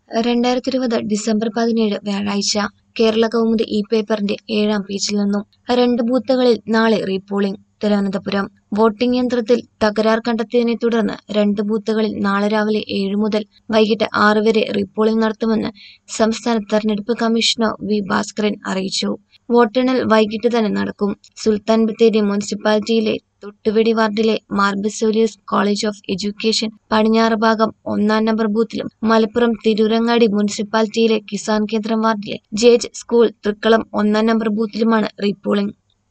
രണ്ടായിരത്തി ഇരുപത് ഡിസംബർ പതിനേഴ് വ്യാഴാഴ്ച കേരള കൗമുദി ഈ പേപ്പറിന്റെ ഏഴാം പേജിൽ നിന്നും രണ്ട് ബൂത്തുകളിൽ നാളെ റീപോളിംഗ് തിരുവനന്തപുരം വോട്ടിംഗ് യന്ത്രത്തിൽ തകരാർ കണ്ടെത്തിയതിനെ തുടർന്ന് രണ്ട് ബൂത്തുകളിൽ നാളെ രാവിലെ ഏഴ് മുതൽ വൈകിട്ട് ആറ് വരെ റീപോളിംഗ് നടത്തുമെന്ന് സംസ്ഥാന തെരഞ്ഞെടുപ്പ് കമ്മീഷണർ വി ഭാസ്കരൻ അറിയിച്ചു വോട്ടെണ്ണൽ വൈകിട്ട് തന്നെ നടക്കും സുൽത്താൻ ബത്തേരി മുനിസിപ്പാലിറ്റിയിലെ തൊട്ടുവെടി വാർഡിലെ Mar Baselios college of education പടിഞ്ഞാറ് ഭാഗം ഒന്നാം നമ്പർ ബൂത്തിലും മലപ്പുറം തിരൂരങ്ങാടി മുനിസിപ്പാലിറ്റിയിലെ കിസാൻ കേന്ദ്രം വാർഡിലെ ജേജ് സ്കൂൾ തൃക്കളം ഒന്നാം നമ്പർ ബൂത്തിലുമാണ് റീപോളിംഗ്